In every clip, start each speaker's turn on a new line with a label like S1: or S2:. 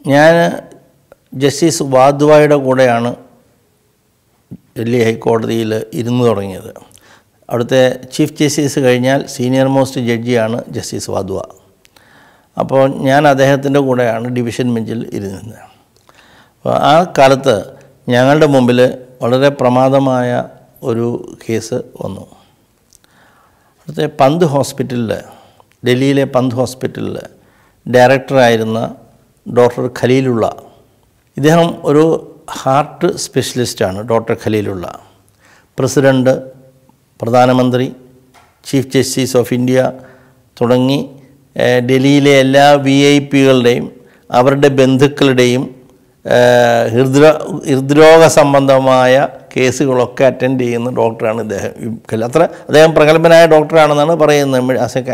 S1: ഞാൻ ജസ്റ്റിസ് വാദ്വായുടെ കൂടെയാണ് ഡൽഹി ഹൈക്കോടതിയിൽ ഇരുന്ന് തുടങ്ങിയത് അവിടുത്തെ ചീഫ് ജസ്റ്റിസ് കഴിഞ്ഞാൽ സീനിയർ മോസ്റ്റ് ജഡ്ജിയാണ് ജസ്റ്റിസ് വാദ്വ അപ്പോൾ ഞാൻ അദ്ദേഹത്തിൻ്റെ കൂടെയാണ് ഡിവിഷൻ ബെഞ്ചിൽ ഇരുന്നത് അപ്പോൾ ആ കാലത്ത് ഞങ്ങളുടെ മുമ്പിൽ വളരെ പ്രമാദമായ ഒരു കേസ് വന്നു അവിടുത്തെ പന്ത് ഹോസ്പിറ്റലിൽ ഡൽഹിയിലെ പന്ത് ഹോസ്പിറ്റലിൽ ഡയറക്ടറായിരുന്ന ഡോക്ടർ ഖലീലുള്ള ഇദ്ദേഹം ഒരു ഹാർട്ട് സ്പെഷ്യലിസ്റ്റാണ് ഡോക്ടർ ഖലീലുള്ള പ്രസിഡൻറ്റ് പ്രധാനമന്ത്രി ചീഫ് ജസ്റ്റിസ് ഓഫ് ഇന്ത്യ തുടങ്ങി ഏഹ്, ഡൽഹിയിലെ എല്ലാ വി ഐ പികളുടെയും അവരുടെ ബന്ധുക്കളുടെയും ഏഹ്, ഹൃദ്രോ ഹൃദ്രോഗ സംബന്ധമായ കേസുകളൊക്കെ അറ്റൻഡ് ചെയ്യുന്ന ഡോക്ടറാണ് ഇദ്ദേഹം ഈ ഖലീൽ. അത്ര അദ്ദേഹം പ്രഗത്ഭനായ ഡോക്ടറാണെന്നാണ് പറയുന്നത് ആസ് എ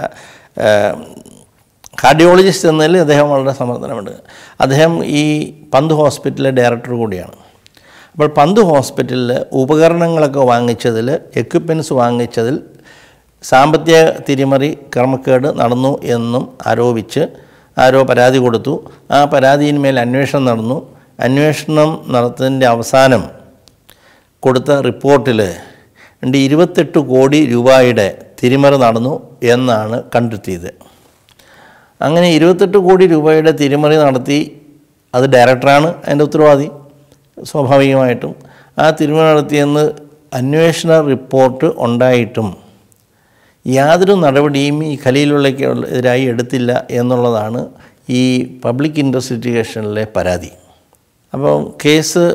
S1: കാർഡിയോളജിസ്റ്റ് എന്നതിൽ അദ്ദേഹം വളരെ സമർത്ഥനമുണ്ട് അദ്ദേഹം ഈ പന്ത് ഹോസ്പിറ്റലിലെ ഡയറക്ടർ കൂടിയാണ് അപ്പോൾ പന്ത് ഹോസ്പിറ്റലിൽ ഉപകരണങ്ങളൊക്കെ വാങ്ങിച്ചതിൽ എക്യുപ്മെൻറ്റ്സ് വാങ്ങിച്ചതിൽ സാമ്പത്തിക തിരിമറി ക്രമക്കേട് നടന്നു എന്നും ആരോപിച്ച് ആരോ പരാതി കൊടുത്തു ആ പരാതിയിന്മേൽ അന്വേഷണം നടന്നു അന്വേഷണം നടത്തുന്നതിൻ്റെ അവസാനം കൊടുത്ത റിപ്പോർട്ടിൽ രണ്ട് ഇരുപത്തെട്ട് കോടി രൂപയുടെ തിരിമറി നടന്നു എന്നാണ് കണ്ടെത്തിയത് അങ്ങനെ ഇരുപത്തെട്ട് കോടി രൂപയുടെ തിരിമറി നടത്തി അത് ഡയറക്ടറാണ് അതിൻ്റെ ഉത്തരവാദി സ്വാഭാവികമായിട്ടും ആ തിരിമറി നടത്തിയെന്ന് അന്വേഷണ റിപ്പോർട്ട് ഉണ്ടായിട്ടും യാതൊരു നടപടിയും ഈ ഖലീലുള്ളയ്ക്ക് എതിരായി എടുത്തില്ല എന്നുള്ളതാണ് ഈ പബ്ലിക് ഇൻവെസ്റ്റിഗേഷനിലെ പരാതി അപ്പോൾ കേസ്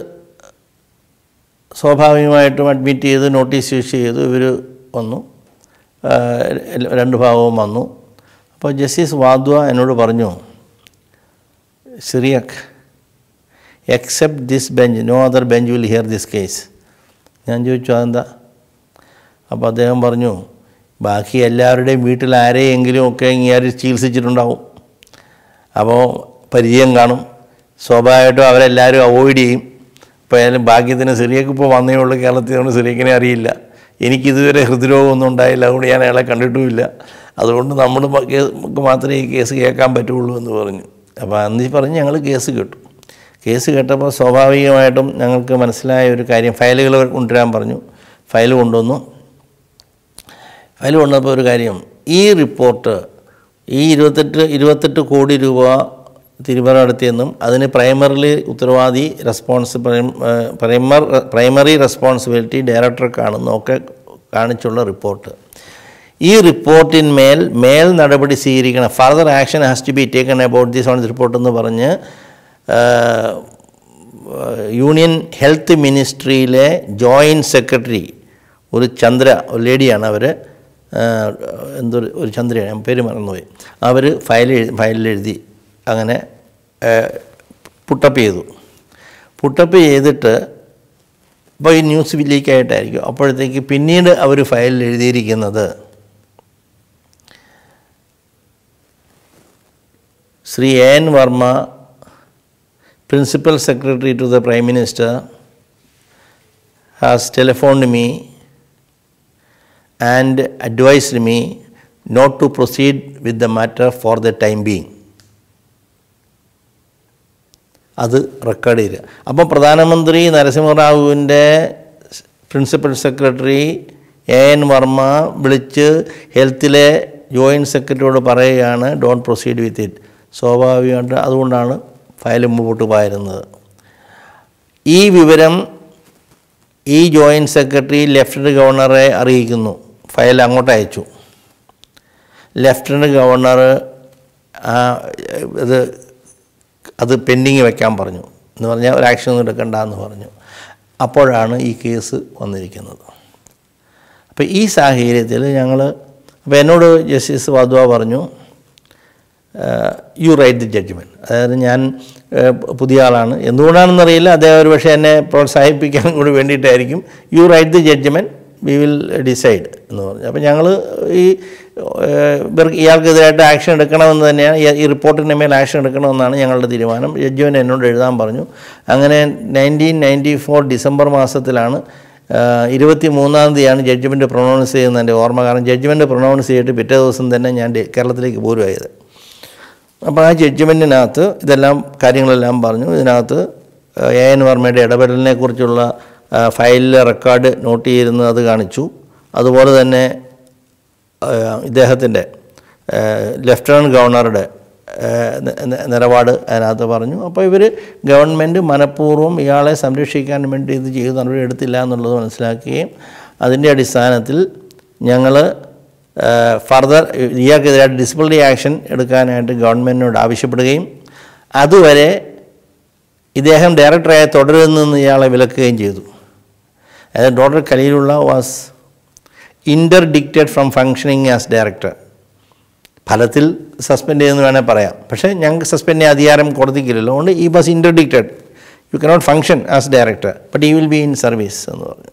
S1: സ്വാഭാവികമായിട്ടും അഡ്മിറ്റ് ചെയ്ത് നോട്ടീസ് ഇഷ്യൂ ചെയ്തു ഇവർ വന്നു ആ, രണ്ട് ഭാഗവും വന്നു അപ്പോൾ ജസ്റ്റിസ് വാദ്വ എന്നോട് പറഞ്ഞു Cyriac except this bench no other bench will hear this case ഞാൻ ചോദിച്ചു അതെന്താ അപ്പോൾ അദ്ദേഹം പറഞ്ഞു ബാക്കി എല്ലാവരുടെയും വീട്ടിൽ ആരെയെങ്കിലും ഒക്കെ ഇങ്ങനെ ചികിത്സിച്ചിട്ടുണ്ടാവും അപ്പോൾ പരിചയം കാണും സ്വാഭാവികമായിട്ടും അവരെല്ലാവരും അവോയ്ഡ് ചെയ്യും ഇപ്പോൾ ഏതായാലും ഭാഗ്യത്തിന് സിറിയക്ക് ഇപ്പോൾ വന്നേ ഉള്ളൂ കേരളത്തിൽ കൊണ്ട് സിറിയക്കിനെ അറിയില്ല എനിക്കിതുവരെ ഹൃദ്രോഗമൊന്നും ഉണ്ടായില്ല അതുകൊണ്ട് ഞാൻ അയാളെ കണ്ടിട്ടുമില്ല അതുകൊണ്ട് നമ്മൾ കേസ് നമുക്ക് മാത്രമേ ഈ കേസ് കേൾക്കാൻ പറ്റുള്ളൂ എന്ന് പറഞ്ഞു അപ്പോൾ അന്ന് പറഞ്ഞ് ഞങ്ങൾ കേസ് കേട്ടു കേസ് കേട്ടപ്പോൾ സ്വാഭാവികമായിട്ടും ഞങ്ങൾക്ക് മനസ്സിലായ ഒരു കാര്യം ഫയലുകൾ കൊണ്ടുവരാൻ പറഞ്ഞു ഫയൽ കൊണ്ടുവന്നു ഫയൽ കൊണ്ടുവന്നപ്പോൾ ഒരു കാര്യം ഈ റിപ്പോർട്ട് ഈ ഇരുപത്തെട്ട് ഇരുപത്തെട്ട് കോടി രൂപ തിരുമറ നടത്തിയെന്നും അതിന് പ്രൈമറിലി ഉത്തരവാദി റെസ്പോൺസ് പ്രൈമർ പ്രൈമറി റെസ്പോൺസിബിലിറ്റി ഡയറക്ടർക്കാണെന്നും ഒക്കെ കാണിച്ചുള്ള റിപ്പോർട്ട് ഈ റിപ്പോർട്ടിന്മേൽ മേൽ നടപടി സ്വീകരിക്കണം further action has to be taken about this on this report എന്ന് പറഞ്ഞ് ഏഹ്, യൂണിയൻ ഹെൽത്ത് മിനിസ്ട്രിയിലെ ജോയിൻറ്റ് സെക്രട്ടറി ഒരു ചന്ദ്ര ഒരു ലേഡിയാണ് അവർ എന്തൊരു ഒരു ചന്ദ്രയാണ് ഞാൻ പേര് മറന്നുപോയി അവർ ഫയൽ എഴു ഫയലിൽ എഴുതി അങ്ങനെ പുട്ടപ്പ് ചെയ്തു പുട്ടപ്പ് ചെയ്തിട്ട് ഇപ്പോൾ ഈ ന്യൂസ് ലീക്കായിട്ടായിരിക്കും അപ്പോഴത്തേക്ക് പിന്നീട് അവർ ഫയലിൽ എഴുതിയിരിക്കുന്നത് Shri A N Varma principal secretary to the prime minister has telephoned me and advised me not to proceed with the matter for the time being അത് റെക്കോർഡ് ചെയ്യുക അപ്പം പ്രധാനമന്ത്രി നരസിംഹറാവുവിൻ്റെ principal secretary A N Varma വിളിച്ച് ഹെൽത്തിലെ ജോയിൻറ്റ് സെക്രട്ടറിയോട് പറയുകയാണ് ഡോണ്ട് പ്രൊസീഡ് വിത്ത് ഇറ്റ് സ്വാഭാവികമായിട്ട് അതുകൊണ്ടാണ് ഫയൽ മുമ്പോട്ട് പോയിരുന്നത് ഈ വിവരം ഈ ജോയിൻറ്റ് സെക്രട്ടറി ലെഫ്റ്റനൻറ്റ് ഗവർണറെ അറിയിക്കുന്നു ഫയൽ അങ്ങോട്ട് അയച്ചു ലെഫ്റ്റനൻറ്റ് ഗവർണർ ആ, ഇത് അത് പെൻഡിങ് വെക്കാൻ പറഞ്ഞു എന്ന് പറഞ്ഞാൽ ഒരു ആക്ഷൻ ഒന്നും എടുക്കണ്ട എന്ന് പറഞ്ഞു അപ്പോഴാണ് ഈ കേസ് വന്നിരിക്കുന്നത് അപ്പോൾ ഈ സാഹചര്യത്തിൽ ഞങ്ങൾ അപ്പോൾ എന്നോട് ജസ്റ്റിസ് വാദ്വ പറഞ്ഞു യു റൈറ്റ് ദി ജഡ്ജ്മെൻറ്റ് അതായത് ഞാൻ ഏഹ്, പുതിയ ആളാണ് എന്തുകൊണ്ടാണെന്നറിയില്ല അദ്ദേഹം ഒരു പക്ഷേ എന്നെ പ്രോത്സാഹിപ്പിക്കാൻ കൂടി വേണ്ടിയിട്ടായിരിക്കും you write the judgment we will decide എന്ന് പറഞ്ഞു അപ്പോൾ ഞങ്ങൾ ഈ ഏഹ്, ഇവർക്ക് ഇയാൾക്കെതിരായിട്ട് ആക്ഷൻ എടുക്കണമെന്ന് തന്നെയാണ് ഈ- ഈ റിപ്പോർട്ടിൻ്റെ മേൽ ആക്ഷൻ എടുക്കണമെന്നാണ് ഞങ്ങളുടെ തീരുമാനം ജഡ്ജിമെൻ്റ് എന്നോട് എഴുതാൻ പറഞ്ഞു അങ്ങനെ നയൻറ്റീൻ നയൻറ്റി ഫോർ ഡിസംബർ മാസത്തിലാണ് ഇരുപത്തി മൂന്നാം തീയതിയാണ് ജഡ്ജ്മെൻറ്റ് പ്രൊണൗൺസ് ചെയ്യുന്നതിൻ്റെ ഓർമ്മ കാരണം ജഡ്ജ്മെൻറ്റ് പ്രൊണൗൺസ് ചെയ്തിട്ട് പിറ്റേ ദിവസം തന്നെ ഞാൻ ഡെ- കേരളത്തിലേക്ക് പോരുമായത് അപ്പോൾ ആ ജഡ്ജ്മെൻറ്റിനകത്ത് ഇതെല്ലാം കാര്യങ്ങളെല്ലാം പറഞ്ഞു ഇതിനകത്ത് എ എൻ വർമ്മയുടെ ഇടപെടലിനെ കുറിച്ചുള്ള ഫയലിലെ റെക്കോർഡ് നോട്ട് ചെയ്തിരുന്നത് അത് കാണിച്ചു അതുപോലെ തന്നെ ഇദ്ദേഹത്തിൻ്റെ ലെഫ്റ്റനൻറ്റ് ഗവർണറുടെ നി- നി- നിലപാട് അതിനകത്ത് പറഞ്ഞു അപ്പോൾ ഇവർ ഗവൺമെൻറ് മനഃപൂർവ്വം ഇയാളെ സംരക്ഷിക്കാൻ വേണ്ടി ഇത് ചെയ്ത് നടപടി എടുത്തില്ല എന്നുള്ളത് മനസ്സിലാക്കുകയും അതിൻ്റെ അടിസ്ഥാനത്തിൽ ഞങ്ങൾ ഫർദർ ഇയാൾക്കെതിരായിട്ട് ഡിസിപ്ലിനറി ആക്ഷൻ എടുക്കാനായിട്ട് ഗവൺമെൻറ്റിനോട് ആവശ്യപ്പെടുകയും അതുവരെ ഇദ്ദേഹം ഡയറക്ടറായി തുടരുന്നെന്ന് ഇയാളെ വിലക്കുകയും ചെയ്തു അതായത് doctor Khaleelulla was interdicted from functioning as director ഫലത്തിൽ സസ്പെൻഡ് ചെയ്യുമെന്ന് വേണേൽ പറയാം പക്ഷേ ഞങ്ങൾക്ക് സസ്പെൻഡ് ചെയ്യാൻ അധികാരം കോടതിക്കില്ലല്ലോ അതുകൊണ്ട് he was interdicted you cannot function as director but he will be in service എന്ന് പറഞ്ഞു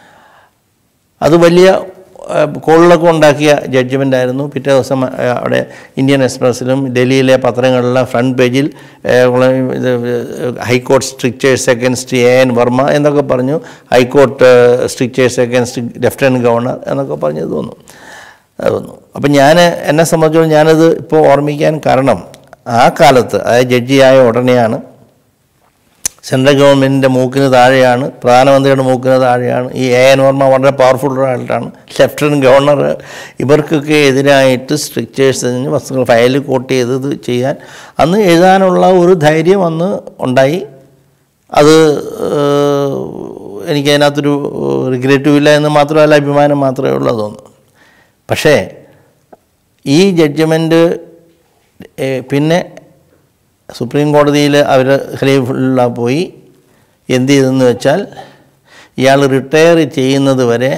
S1: അത് വലിയ കോളിളക്കം ഉണ്ടാക്കിയ ജഡ്ജ്മെൻ്റ് ആയിരുന്നു പിറ്റേ ദിവസം ആ, അവിടെ ഇന്ത്യൻ എക്സ്പ്രസ്സിലും ഡൽഹിയിലെ പത്രങ്ങളിലെ ഫ്രണ്ട് പേജിൽ ഏ, ഉള്ള ഇത് high court strictures against A N Varma എന്നൊക്കെ പറഞ്ഞു high court strictures against lieutenant governor എന്നൊക്കെ പറഞ്ഞു ഇത് വന്നു അത് വന്നു അപ്പം ഞാൻ എന്നെ സംബന്ധിച്ചോളം ഞാനത് ഇപ്പോൾ ഓർമ്മിക്കാൻ കാരണം ആ കാലത്ത് അതായത് ജഡ്ജിയായ ഉടനെയാണ് സെൻട്രൽ ഗവൺമെൻറ്റിൻ്റെ മൂക്കിന് താഴെയാണ് പ്രധാനമന്ത്രിയുടെ മൂക്കിന് താഴെയാണ് ഈ എ എൻ വർമ്മ വളരെ പവർഫുൾ ആയിട്ടാണ് ലെഫ്റ്റനൻറ്റ് ഗവർണർ ഇവർക്കൊക്കെ എതിരായിട്ട് സ്ട്രിക്ചേഴ്സ് വസ്തുക്കൾ ഫയൽ കോട്ട് ചെയ്ത് ഇത് ചെയ്യാൻ അന്ന് എഴുതാനുള്ള ഒരു ധൈര്യം അന്ന് ഉണ്ടായി അത് ഏഹ്, എനിക്ക് അതിനകത്തൊരു റിഗ്രറ്റും ഇല്ല എന്ന് മാത്രമല്ല അഭിമാനം മാത്രമേ ഉള്ളൂ തോന്നുന്നു പക്ഷേ ഈ ജഡ്ജ്മെൻറ്റ് പിന്നെ സുപ്രീം കോടതിയിൽ അവർ ഖലീഫുള്ള പോയി എന്ത് ചെയ്തെന്ന് വെച്ചാൽ ഇയാൾ റിട്ടയർ ചെയ്യുന്നത് വരെ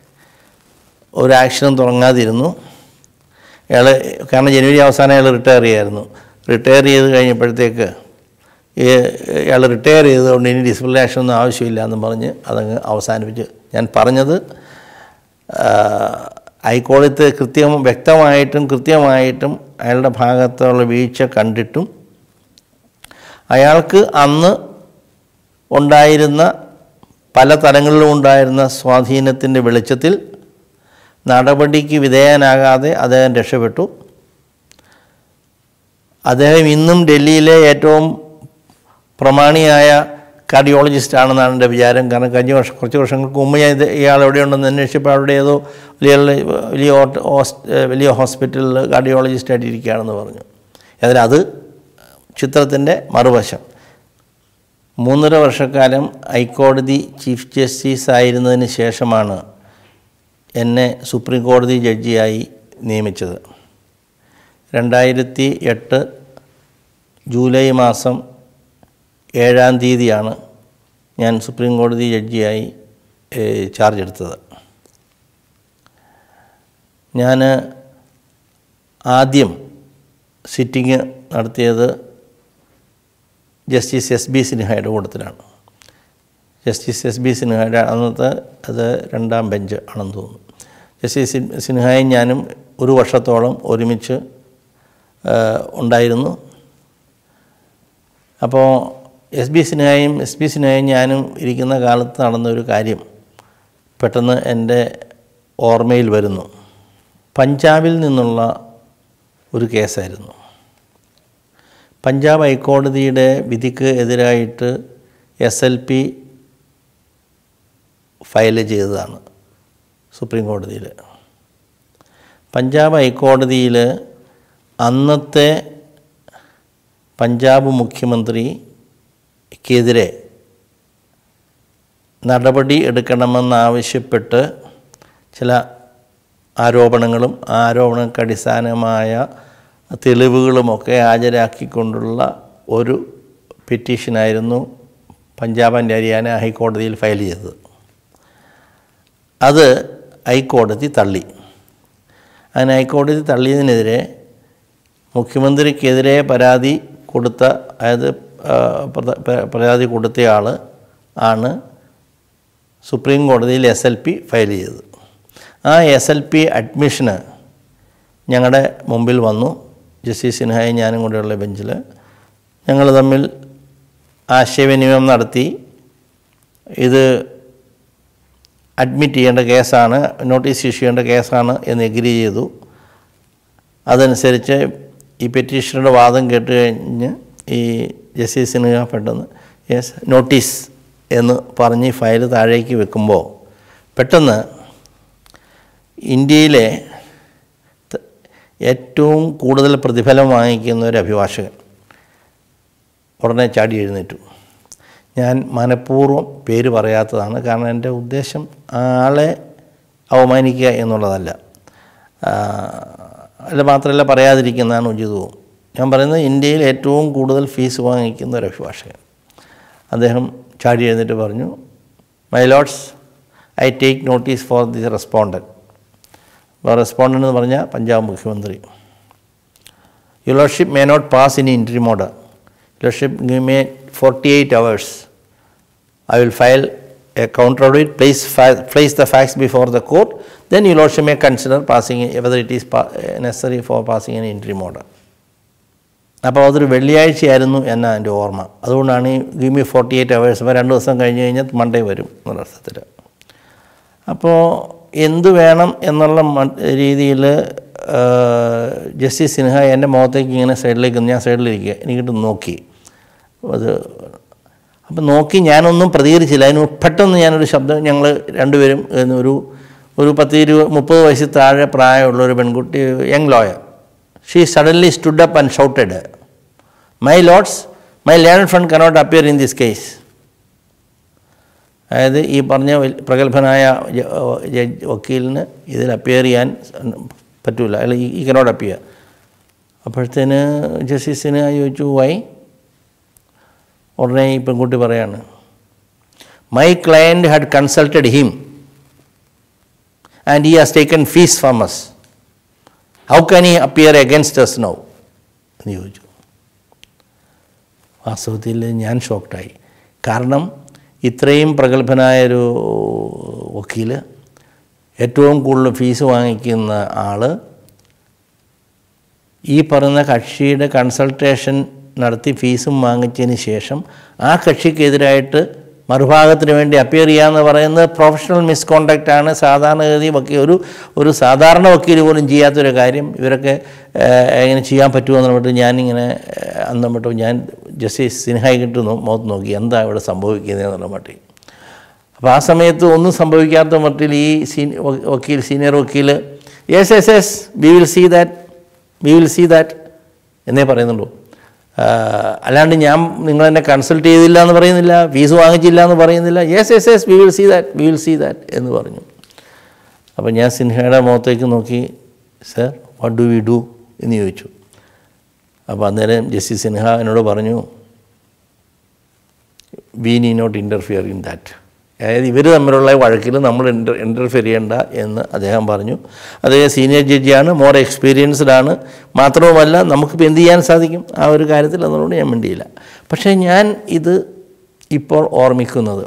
S1: ഒരു ആക്ഷനും തുടങ്ങാതിരുന്നു ഇയാൾ കാരണം ജനുവരി അവസാനം അയാൾ റിട്ടയർ ചെയ്യായിരുന്നു റിട്ടയർ ചെയ്ത് കഴിഞ്ഞപ്പോഴത്തേക്ക് ഈ ഇയാൾ റിട്ടയർ ചെയ്തതുകൊണ്ട് ഇനി ഡിസിപ്ലിൻ ആക്ഷൻ ഒന്നും ആവശ്യമില്ല എന്ന് പറഞ്ഞ് അതങ്ങ് അവസാനിപ്പിച്ച് ഞാൻ പറഞ്ഞത് ആ, ഹൈക്കോടതി കൃത്യം വ്യക്തമായിട്ടും കൃത്യമായിട്ടും അയാളുടെ ഭാഗത്തുള്ള വീഴ്ച കണ്ടിട്ടും അയാൾക്ക് അന്ന് ഉണ്ടായിരുന്ന പല തലങ്ങളിലും ഉണ്ടായിരുന്ന സ്വാധീനത്തിൻ്റെ വെളിച്ചത്തിൽ നടപടിക്ക് വിധേയനാകാതെ അദ്ദേഹം രക്ഷപ്പെട്ടു അദ്ദേഹം ഇന്നും ഡൽഹിയിലെ ഏറ്റവും പ്രമാണിയായ കാർഡിയോളജിസ്റ്റ് ആണെന്നാണ് എൻ്റെ വിചാരം കാരണം കഴിഞ്ഞ വർഷം കുറച്ച് വർഷങ്ങൾക്ക് മുമ്പ് ഞാൻ ഇത് ഇയാൾ എവിടെയുണ്ടെന്ന് അന്വേഷിച്ചപ്പോൾ അവിടെ ഏതോ വലിയ വലിയ ഓട്ട് ഹോസ് വലിയ ഹോസ്പിറ്റലിൽ കാർഡിയോളജിസ്റ്റായിട്ട് ഇരിക്കുകയാണെന്ന് പറഞ്ഞു അതിൽ അത് ചിത്രത്തിൻ്റെ മറുവശം മൂന്നര വർഷക്കാലം ഹൈക്കോടതി ചീഫ് ജസ്റ്റിസ് ആയിരുന്നതിന് ശേഷമാണ് എന്നെ സുപ്രീം കോടതി ജഡ്ജിയായി നിയമിച്ചത് രണ്ടായിരത്തി എട്ട് ജൂലൈ മാസം ഏഴാം തീയതിയാണ് ഞാൻ സുപ്രീം കോടതി ജഡ്ജിയായി ഏഹ്, ചാർജ് എടുത്തത് ഞാൻ ആദ്യം സിറ്റിംഗ് നടത്തിയത് ജസ്റ്റിസ് എസ് ബി സിൻഹയുടെ കൂട്ടത്തിലാണ് ജസ്റ്റിസ് എസ് ബി സിൻഹയുടെ അന്നത്തെ അത് രണ്ടാം ബെഞ്ച് ആണെന്ന് തോന്നുന്നു ജസ്റ്റിസ് സിൻ- സിൻഹയും ഞാനും ഒരു വർഷത്തോളം ഒരുമിച്ച് ആ, ഉണ്ടായിരുന്നു അപ്പോൾ എസ് ബി സിൻഹയും എസ് ബി സിൻഹയും ഞാനും ഇരിക്കുന്ന കാലത്ത് നടന്ന ഒരു കാര്യം പെട്ടെന്ന് എൻ്റെ ഓർമ്മയിൽ വരുന്നു പഞ്ചാബിൽ നിന്നുള്ള ഒരു കേസായിരുന്നു പഞ്ചാബ് ഹൈക്കോടതിയുടെ വിധിക്ക് എതിരായിട്ട് എസ് എൽ പി ഫയൽ ചെയ്തതാണ് സുപ്രീം കോടതിയിൽ പഞ്ചാബ് ഹൈക്കോടതിയിൽ അന്നത്തെ പഞ്ചാബ് മുഖ്യമന്ത്രിക്കെതിരെ നടപടി എടുക്കണമെന്നാവശ്യപ്പെട്ട് ചില ആരോപണങ്ങളും ആ ആരോപണങ്ങൾക്ക് അടിസ്ഥാനമായ തെളിവുകളുമൊക്കെ ഹാജരാക്കിക്കൊണ്ടുള്ള ഒരു പെറ്റീഷനായിരുന്നു പഞ്ചാബ് ആൻഡ് ഹരിയാന ഹൈക്കോടതിയിൽ ഫയൽ ചെയ്തത് അത് ഹൈക്കോടതി തള്ളി അങ്ങനെ ഹൈക്കോടതി തള്ളിയതിനെതിരെ മുഖ്യമന്ത്രിക്കെതിരെ പരാതി കൊടുത്ത അതായത് ആ, പ്രത- പ- പരാതി കൊടുത്തയാൾ ആണ് സുപ്രീം കോടതിയിൽ എസ് എൽ പി ഫയൽ ചെയ്തത് ആ എസ് എൽ പി അഡ്മിഷന് ഞങ്ങളുടെ മുമ്പിൽ വന്നു ജസ്റ്റിസ് സിൻഹയും ഞാനും കൂടെയുള്ള ബെഞ്ചിൽ ഞങ്ങൾ തമ്മിൽ ആശയവിനിമയം നടത്തി ഇത് അഡ്മിറ്റ് ചെയ്യേണ്ട കേസാണ് നോട്ടീസ് ഇഷ്യൂ ചെയ്യേണ്ട കേസാണ് എന്ന് എഗ്രി ചെയ്തു അതനുസരിച്ച് ഈ പെറ്റീഷനുടെ വാദം കേട്ട് കഴിഞ്ഞ് ഈ ജസ്റ്റിസ് സിൻഹ പെട്ടെന്ന് യെസ് നോട്ടീസ് എന്ന് പറഞ്ഞ് ഈ ഫയൽ താഴേക്ക് വെക്കുമ്പോൾ പെട്ടെന്ന് ഇന്ത്യയിലെ ത- ഏറ്റവും കൂടുതൽ പ്രതിഫലം വാങ്ങിക്കുന്ന ഒരു അഭിഭാഷകൻ ഉടനെ ചാടി എഴുന്നേറ്റു ഞാൻ മനഃപൂർവ്വം പേര് പറയാത്തതാണ് കാരണം എൻ്റെ ഉദ്ദേശം ആളെ അവമാനിക്കുക എന്നുള്ളതല്ല ആ, അല്ല മാത്രമല്ല പറയാതിരിക്കുന്നതാണ് ഉചിതവും ഞാൻ പറയുന്നത് ഇന്ത്യയിൽ ഏറ്റവും കൂടുതൽ ഫീസ് വാങ്ങിക്കുന്ന ഒരു അഭിഭാഷകൻ അദ്ദേഹം ചാടി എഴുന്നേറ്റ് പറഞ്ഞു my lords I take notice for the respondent അപ്പോൾ റെസ്പോണ്ടൻ്റ് എന്ന് പറഞ്ഞാൽ പഞ്ചാബ് മുഖ്യമന്ത്രി Your Lordship may not pass any interim order. Your Lordship, give me 48 hours. I will file a counter audit, place, fa- place the facts before the court. Then Your Lordship may consider passing, whether it is pa- necessary for passing an interim order. അപ്പോൾ അതൊരു വെള്ളിയാഴ്ചയായിരുന്നു എന്നാണ് എൻ്റെ ഓർമ്മ അതുകൊണ്ടാണ് ഈ give me forty eight hours അപ്പോൾ രണ്ട് ദിവസം കഴിഞ്ഞ് കഴിഞ്ഞാൽ മൺഡേ വരും എന്നുള്ള അർത്ഥത്തിൽ അപ്പോൾ എന്തു വേണം എന്നുള്ള രീതിയിൽ ജസ്റ്റിസ് സിൻഹ എൻ്റെ മുഖത്തേക്ക് ഇങ്ങനെ സൈഡിലേക്ക് ഞാൻ സൈഡിലിരിക്കുക എനിക്കിട്ട് നോക്കി അത് അപ്പം നോക്കി ഞാനൊന്നും പ്രതികരിച്ചില്ല അതിന് പെട്ടെന്ന് ഞാനൊരു ശബ്ദം ഞങ്ങൾ രണ്ടുപേരും എന്ന് ഒരു ഒരു പത്ത് ഇരുപത് മുപ്പത് വയസ്സിൽ താഴെ പ്രായമുള്ള ഒരു പെൺകുട്ടി young lawyer she suddenly stood up and shouted my lords my learn friend cannot appear in this case അതായത് ഈ പറഞ്ഞ വൽ- പ്രഗത്ഭനായ ജ- ജഡ്ജ് വക്കീലിന് ഇതിൽ അപ്പിയർ ചെയ്യാൻ പറ്റൂല അല്ല ഈ കനോട്ട് അപ്പിയർ അപ്പോഴത്തേന് ജസ്റ്റിസിന് ചോദിച്ചു വൈ ഉടനെ ഈ പെൺകുട്ടി പറയാണ് my client had consulted him and he has taken fees from us how can he appear against us now എന്ന് ചോദിച്ചു വാസ്തവത്തിൽ ഞാൻ ഷോക്ക്ഡായി കാരണം ഇത്രയും പ്രഗത്ഭനായൊരു വക്കീൽ ഏറ്റവും കൂടുതൽ ഫീസ് വാങ്ങിക്കുന്ന ആൾ ഈ പറയുന്ന കക്ഷിയുടെ കൺസൾട്ടേഷൻ നടത്തി ഫീസും വാങ്ങിച്ചതിന് ശേഷം ആ കക്ഷിക്കെതിരായിട്ട് മറുഭാഗത്തിന് വേണ്ടി അപ്പിയർ ചെയ്യാന്ന് പറയുന്നത് പ്രൊഫഷണൽ മിസ്കോണ്ടക്റ്റ് ആണ് സാധാരണഗതി വക്കീൽ ഒരു ഒരു സാധാരണ വക്കീൽ പോലും ചെയ്യാത്തൊരു കാര്യം ഇവരൊക്കെ ഏഹ്, എങ്ങനെ ചെയ്യാൻ പറ്റുമോ എന്ന് പറഞ്ഞിട്ട് ഞാനിങ്ങനെ ഏഹ്, അന്തം വിട്ടു ഞാൻ ജസ്റ്റിസ് സിൻഹായിക്കിട്ട് നോ മുഖത്ത് നോക്കി എന്താ ഇവിടെ സംഭവിക്കുന്നത് എന്നുള്ള മട്ടിൽ അപ്പോൾ ആ സമയത്ത് ഒന്നും സംഭവിക്കാത്ത മട്ടിൽ ഈ സീനി വക്കീൽ സീനിയർ വക്കീൽ yes yes yes we will see that we will see that എന്നേ പറയുന്നുള്ളൂ ആ, അല്ലാണ്ട് ഞാൻ നിങ്ങളെന്നെ കൺസൾട്ട് ചെയ്തില്ല എന്ന് പറയുന്നില്ല ഫീസ് വാങ്ങിച്ചില്ല എന്ന് പറയുന്നില്ല yes yes yes we will see that we will see that എന്ന് പറഞ്ഞു അപ്പോൾ ഞാൻ സിൻഹയുടെ മുഖത്തേക്ക് നോക്കി sir what do we do എന്ന് ചോദിച്ചു അപ്പോൾ അന്നേരം ജസ്റ്റിസ് സിൻഹ എന്നോട് പറഞ്ഞു വി നീ നോട്ട് ഇൻ്റർഫിയർ ഇൻ ദാറ്റ് അതായത് ഇവർ തമ്മിലുള്ള വഴക്കിൽ നമ്മൾ ഇൻ്റർ ഇൻ്റർഫിയർ ചെയ്യേണ്ട എന്ന് അദ്ദേഹം പറഞ്ഞു അദ്ദേഹം സീനിയർ ജഡ്ജിയാണ് മോർ എക്സ്പീരിയൻസ്ഡ് ആണ് മാത്രവുമല്ല നമുക്കിപ്പോൾ എന്ത് ചെയ്യാൻ സാധിക്കും ആ ഒരു കാര്യത്തിൽ അതുകൊണ്ട് ഞാൻ മിണ്ടിയില്ല പക്ഷേ ഞാൻ ഇത് ഇപ്പോൾ ഓർമ്മിക്കുന്നത്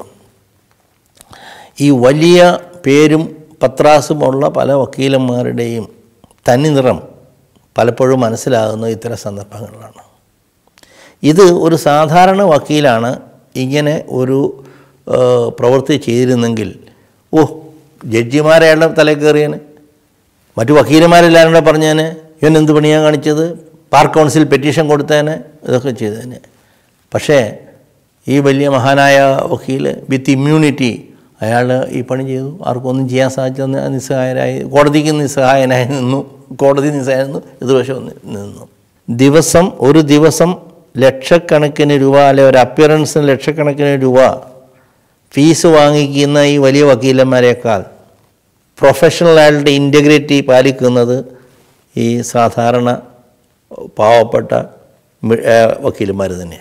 S1: ഈ വലിയ പേരും പത്രാസുമുള്ള പല വക്കീലന്മാരുടെയും തനിനിറം പലപ്പോഴും മനസ്സിലാകുന്ന ഇത്തരം സന്ദർഭങ്ങളിലാണ് ഇത് ഒരു സാധാരണ വക്കീലാണ് ഇങ്ങനെ ഒരു ആ, പ്രവൃത്തി ചെയ്തിരുന്നെങ്കിൽ ഓ ജഡ്ജിമാരെയാണ് തലേ കയറിയന് മറ്റു വക്കീലന്മാരെല്ലാവരും കൂടെ പറഞ്ഞേനെ ഇവൻ എന്ത് പണിയാണ് കാണിച്ചത് പാർക്ക് കൗൺസിൽ പെറ്റീഷൻ കൊടുത്തേനെ ഇതൊക്കെ ചെയ്തേനെ പക്ഷേ ഈ വലിയ മഹാനായ വക്കീൽ വിത്ത് ഇമ്മ്യൂണിറ്റി അയാൾ ഈ പണി ചെയ്തു ആർക്കും ഒന്നും ചെയ്യാൻ സാധിച്ചെന്ന് നിസ്സഹായരായി കോടതിക്ക് നിസ്സഹായനായി നിന്നു കോടതി നിസ്സഹായ നിന്നു എതിർവശം നി- നിന്നു ദിവസം ഒരു ദിവസം ലക്ഷക്കണക്കിന് രൂപ അല്ലെ ഒരു അപ്പിയറൻസിന് ലക്ഷക്കണക്കിന് രൂപ ഫീസ് വാങ്ങിക്കുന്ന ഈ വലിയ വക്കീലന്മാരെക്കാൾ പ്രൊഫഷണലായിട്ട് ഇൻറ്റഗ്രിറ്റി പാലിക്കുന്നത് ഈ സാധാരണ പാവപ്പെട്ട മി- ഏ, വക്കീലന്മാർ തന്നെയാണ്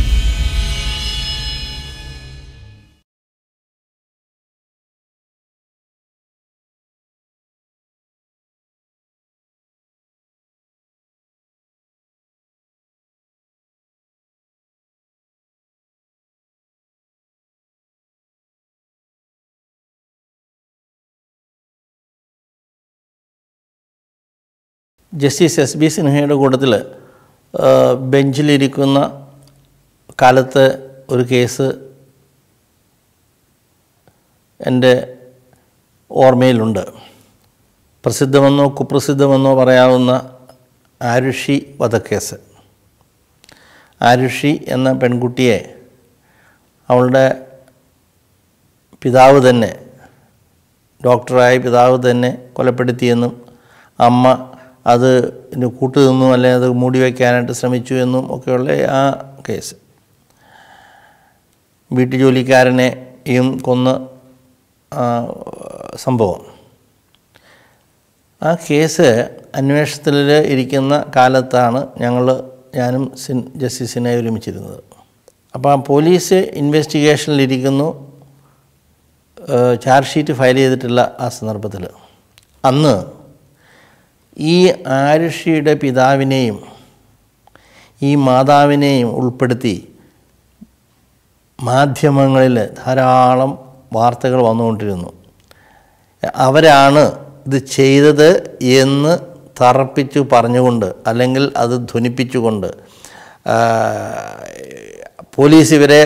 S1: ജസ്റ്റിസ് എസ് ബി സിൻഹയുടെ കൂട്ടത്തിൽ ബെഞ്ചിലിരിക്കുന്ന കാലത്ത് ഒരു കേസ് എൻ്റെ ഓർമ്മയിലുണ്ട് പ്രസിദ്ധമെന്നോ കുപ്രസിദ്ധമെന്നോ പറയാവുന്ന ആരുഷി വധക്കേസ് ആരുഷി എന്ന പെൺകുട്ടിയെ അവളുടെ പിതാവ് തന്നെ ഡോക്ടറായ പിതാവ് തന്നെ കൊലപ്പെടുത്തിയെന്നും അമ്മ അത് ഇതിന് കൂട്ടുനിന്നും അല്ലെങ്കിൽ അത് മൂടി വയ്ക്കാനായിട്ട് ശ്രമിച്ചു എന്നും ഒക്കെയുള്ള ആ കേസ് വീട്ടുജോലിക്കാരനെയും കൊന്ന് ആ, സംഭവം ആ കേസ് അന്വേഷണത്തിൽ ഇരിക്കുന്ന കാലത്താണ് ഞങ്ങൾ ഞാനും സിൻ ജസ്റ്റിസിനെ ഒരുമിച്ചിരുന്നത് അപ്പോൾ ആ പോലീസ് ഇൻവെസ്റ്റിഗേഷനിലിരിക്കുന്നു ഏഹ് ചാർജ് ഷീറ്റ് ഫയൽ ചെയ്തിട്ടുള്ള ആ സന്ദർഭത്തിൽ അന്ന് ഈ ആരുഷിയുടെ പിതാവിനെയും ഈ മാതാവിനെയും ഉൾപ്പെടുത്തി മാധ്യമങ്ങളിൽ ധാരാളം വാർത്തകൾ വന്നുകൊണ്ടിരുന്നു അവരാണ് ഇത് ചെയ്തത് എന്ന് തറപ്പിച്ചു പറഞ്ഞുകൊണ്ട് അല്ലെങ്കിൽ അത് ധ്വനിപ്പിച്ചുകൊണ്ട് ആ, പോലീസ് ഇവരെ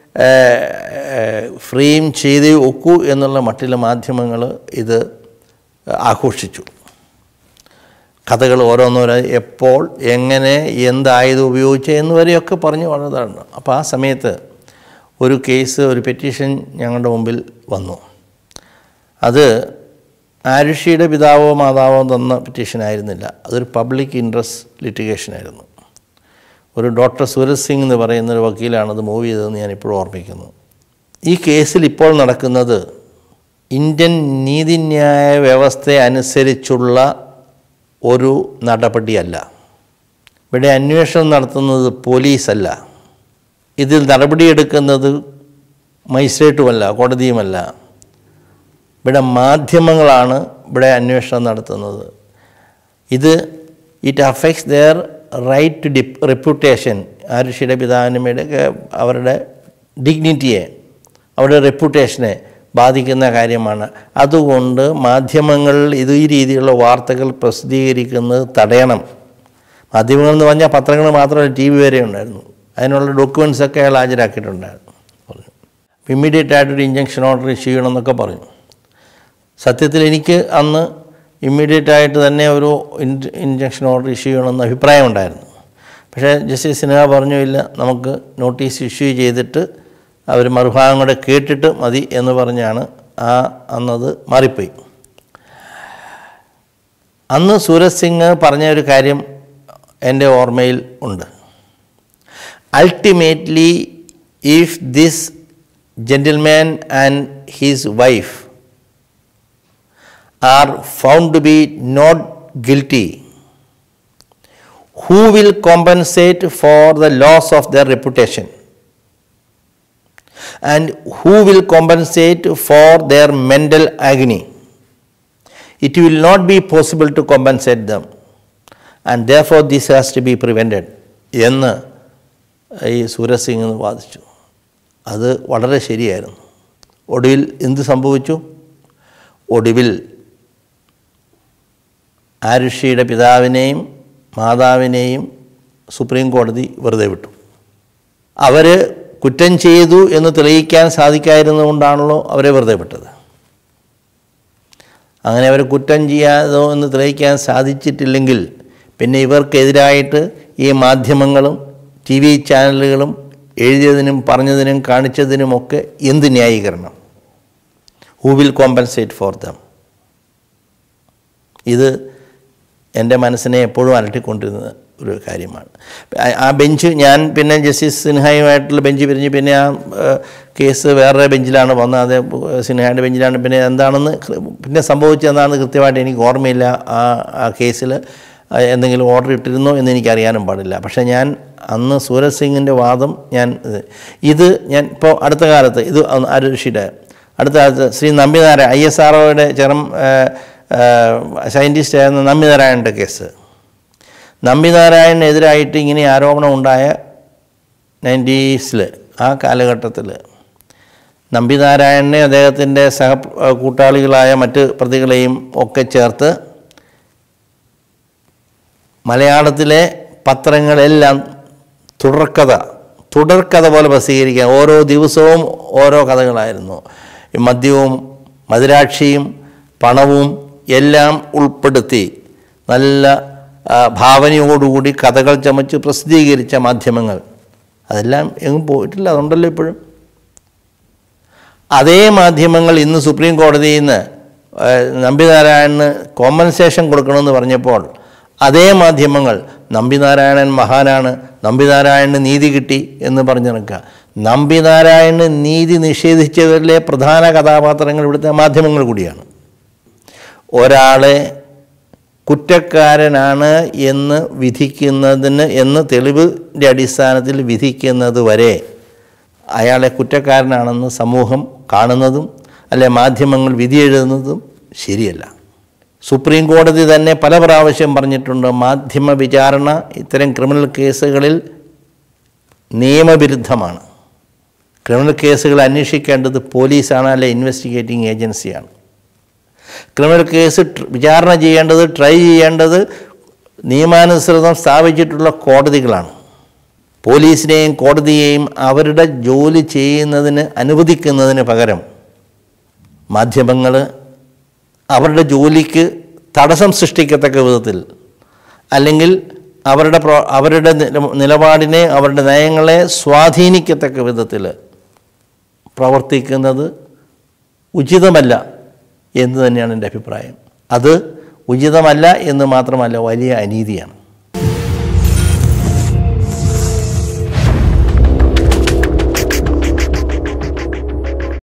S1: ഫ്രെയിം ചെയ്തേ ഒക്കൂ എന്നുള്ള മറ്റുള്ള മാധ്യമങ്ങൾ ഇത് ആഘോഷിച്ചു കഥകൾ ഓരോന്നോരോ എപ്പോൾ എങ്ങനെ എന്തായത് ഉപയോഗിച്ച് എന്നുവരെയൊക്കെ പറഞ്ഞ് വളർന്നതാണ് അപ്പോൾ ആ സമയത്ത് ഒരു കേസ് ഒരു പെറ്റീഷൻ ഞങ്ങളുടെ മുമ്പിൽ വന്നു അത് ആരുഷിയുടെ പിതാവോ മാതാവോ തന്ന പെറ്റീഷൻ ആയിരുന്നില്ല അതൊരു പബ്ലിക് ഇൻട്രസ്റ്റ് ലിറ്റിഗേഷൻ ആയിരുന്നു ഒരു ഡോക്ടർ സൂരജ് സിംഗ് എന്ന് പറയുന്ന ഒരു വക്കീലാണ് അത് മൂവ് ചെയ്തതെന്ന് ഞാൻ ഇപ്പോഴും ഓർമ്മിക്കുന്നു ഈ കേസിൽ ഇപ്പോൾ നടക്കുന്നത് ഇന്ത്യൻ നീതിന്യായ വ്യവസ്ഥ അനുസരിച്ചുള്ള ഒരു നടപടിയല്ല ഇവിടെ അന്വേഷണം നടത്തുന്നത് പോലീസല്ല ഇതിൽ നടപടിയെടുക്കുന്നത് മജിസ്ട്രേറ്റുമല്ല കോടതിയുമല്ല ഇവിടെ മാധ്യമങ്ങളാണ് ഇവിടെ അന്വേഷണം നടത്തുന്നത് ഇത് it affects their right to the reputation ആരുഷിയുടെ പിതാവിനമ്മയുടെ അവരുടെ ഡിഗ്നിറ്റിയെ അവരുടെ റെപ്യൂട്ടേഷനെ ബാധിക്കുന്ന കാര്യമാണ് അതുകൊണ്ട് മാധ്യമങ്ങൾ ഇത് ഈ രീതിയിലുള്ള വാർത്തകൾ പ്രസിദ്ധീകരിക്കുന്നത് തടയണം മാധ്യമങ്ങൾ എന്ന് പറഞ്ഞാൽ പത്രങ്ങൾ മാത്രമല്ല ടി വി വരെ ഉണ്ടായിരുന്നു അതിനുള്ള ഡോക്യുമെൻസ് ഒക്കെ അയാൾ ഹാജരാക്കിയിട്ടുണ്ടായിരുന്നു പറഞ്ഞു ഇമ്മീഡിയറ്റ് ആയിട്ടൊരു ഇഞ്ചക്ഷൻ ഓർഡർ ഇഷ്യൂ ചെയ്യണമെന്നൊക്കെ പറഞ്ഞു സത്യത്തിൽ എനിക്ക് അന്ന് ഇമ്മീഡിയറ്റ് ആയിട്ട് തന്നെ ഒരു ഇഞ്ചക്ഷൻ ഓർഡർ ഇഷ്യൂ ചെയ്യണമെന്ന് അഭിപ്രായം ഉണ്ടായിരുന്നു പക്ഷേ ജസ്റ്റിസ് സിൻഹ പറഞ്ഞു ഇല്ല നമുക്ക് നോട്ടീസ് ഇഷ്യൂ ചെയ്തിട്ട് അവർ മറുഭാഗം കൂടെ കേട്ടിട്ട് മതി എന്ന് പറഞ്ഞാണ് ആ അന്നത് മാറിപ്പോയി അന്ന് സൂരജ് സിംഗ് പറഞ്ഞ ഒരു കാര്യം എൻ്റെ ഓർമ്മയിൽ ഉണ്ട് ultimately if this gentleman and his wife are found to be not guilty, who will compensate for the loss of their reputation? And who will compensate for their mental agony? It will not be possible to compensate them, and therefore this has to be prevented. എന്ന് ഈ സൂരജ് സിംഗ് വാദിച്ചു അത് വളരെ ശരിയായിരുന്നു ഒടുവിൽ എന്ത് സംഭവിച്ചു ഒടുവിൽ ആരുഷിയുടെ പിതാവിനെയും മാതാവിനെയും സുപ്രീം കോടതി വെറുതെ വിട്ടു അവർ കുറ്റം ചെയ്തു എന്ന് തെളിയിക്കാൻ സാധിക്കായിരുന്നുകൊണ്ടാണല്ലോ അവരെ വെറുതെ വിട്ടത് അങ്ങനെ അവർ കുറ്റം ചെയ്യാതോ എന്ന് തെളിയിക്കാൻ സാധിച്ചിട്ടില്ലെങ്കിൽ പിന്നെ ഇവർക്കെതിരായിട്ട് ഈ മാധ്യമങ്ങളും ടി വി ചാനലുകളും എഴുതിയതിനും പറഞ്ഞതിനും കാണിച്ചതിനുമൊക്കെ എന്ത് ന്യായീകരണം who will compensate for them ഇത് എൻ്റെ മനസ്സിനെ എപ്പോഴും അലട്ടിക്കൊണ്ടിരുന്ന ഒരു കാര്യമാണ് ആ- ആ ബെഞ്ച് ഞാൻ പിന്നെ ജസ്റ്റിസ് സിൻഹയുമായിട്ടുള്ള ബെഞ്ച് പിരിഞ്ഞ് പിന്നെ ആ ഏഹ്, കേസ് വേറെ ബെഞ്ചിലാണ് വന്നത് അത് സിൻഹയുടെ ബെഞ്ചിലാണ് പിന്നെ എന്താണെന്ന് കൃ- പിന്നെ സംഭവിച്ചതെന്താണെന്ന് കൃത്യമായിട്ട് എനിക്ക് ഓർമ്മയില്ല ആ ആ കേസിൽ എന്തെങ്കിലും ഓർഡർ ഇട്ടിരുന്നോ എന്ന് എനിക്കറിയാനും പാടില്ല പക്ഷേ ഞാൻ അന്ന് സൂരജ് സിംഗിൻ്റെ വാദം ഞാൻ ഇത് ഇത് ഞാൻ ഇപ്പോൾ അടുത്ത കാലത്ത് ഇത് ആരുഷിയുടെ അടുത്ത കാലത്ത് Shri Nambi Narayan I S R ഒയുടെ ചെറും സയൻറ്റിസ്റ്റ് ആയിരുന്ന നമ്പിനാരായണൻ്റെ കേസ് നമ്പിനാരായണനെതിരായിട്ട് ഇങ്ങനെ ആരോപണം ഉണ്ടായ നയൻറ്റീസിൽ ആ കാലഘട്ടത്തിൽ നമ്പിനാരായണനെ അദ്ദേഹത്തിൻ്റെ സഹ കൂട്ടാളികളായ മറ്റ് പ്രതികളെയും ഒക്കെ ചേർത്ത് മലയാളത്തിലെ പത്രങ്ങളെല്ലാം തുടർക്കഥ തുടർക്കഥ പോലെ പ്രസിദ്ധീകരിക്കുക ഓരോ ദിവസവും ഓരോ കഥകളായിരുന്നു ഈ മദ്യവും മദിരാക്ഷിയും പണവും എല്ലാം ഉൾപ്പെടുത്തി നല്ല ആ, ഭാവനയോടുകൂടി കഥകൾ ചമച്ച് പ്രസിദ്ധീകരിച്ച മാധ്യമങ്ങൾ അതെല്ലാം എങ്ങും പോയിട്ടില്ല അതുണ്ടല്ലോ ഇപ്പോഴും അതേ മാധ്യമങ്ങൾ ഇന്ന് സുപ്രീം കോടതിയിൽ നിന്ന് ഏഹ്, നമ്പിനാരായണന് കോമ്പൻസേഷൻ കൊടുക്കണമെന്ന് പറഞ്ഞപ്പോൾ അതേ മാധ്യമങ്ങൾ നമ്പിനാരായണൻ മഹാനാണ് നമ്പിനാരായണന് നീതി കിട്ടി എന്ന് പറഞ്ഞു നിൽക്കുക നമ്പിനാരായണന് നീതി നിഷേധിച്ചവരിലെ പ്രധാന കഥാപാത്രങ്ങൾ ഇവിടുത്തെ മാധ്യമങ്ങൾ കൂടിയാണ് ഒരാളെ കുറ്റക്കാരനാണ് എന്ന് വിധിക്കുന്നതിന് എന്ന് തെളിവിൻ്റെ അടിസ്ഥാനത്തിൽ വിധിക്കുന്നത് വരെ അയാളെ കുറ്റക്കാരനാണെന്ന് സമൂഹം കാണുന്നതും അല്ലെ മാധ്യമങ്ങൾ വിധി എഴുതുന്നതും ശരിയല്ല സുപ്രീം കോടതി തന്നെ പല പ്രാവശ്യം പറഞ്ഞിട്ടുണ്ട് മാധ്യമ വിചാരണ ഇത്തരം ക്രിമിനൽ കേസുകളിൽ നിയമവിരുദ്ധമാണ് ക്രിമിനൽ കേസുകൾ അന്വേഷിക്കേണ്ടത് പോലീസാണ് അല്ലെ ഇൻവെസ്റ്റിഗേറ്റിംഗ് ഏജൻസിയാണ് ക്രിമിനൽ കേസ് ട്ര- വിചാരണ ചെയ്യേണ്ടത് ട്രൈ ചെയ്യേണ്ടത് നിയമാനുസൃതം സ്ഥാപിച്ചിട്ടുള്ള കോടതികളാണ് പോലീസിനെയും കോടതിയെയും അവരുടെ ജോലി ചെയ്യുന്നതിന് അനുവദിക്കുന്നതിന് പകരം മാധ്യമങ്ങൾ അവരുടെ ജോലിക്ക് തടസ്സം സൃഷ്ടിക്കത്തക്ക വിധത്തിൽ അല്ലെങ്കിൽ അവരുടെ പ്രോ അവരുടെ നില- നിലപാടിനെ അവരുടെ നയങ്ങളെ സ്വാധീനിക്കത്തക്ക വിധത്തിൽ പ്രവർത്തിക്കുന്നത് ഉചിതമല്ല എന്ന് തന്നെയാണ് എൻ്റെ അഭിപ്രായം അത് ഉചിതമല്ല എന്ന് മാത്രമല്ല വലിയ അനീതിയാണ്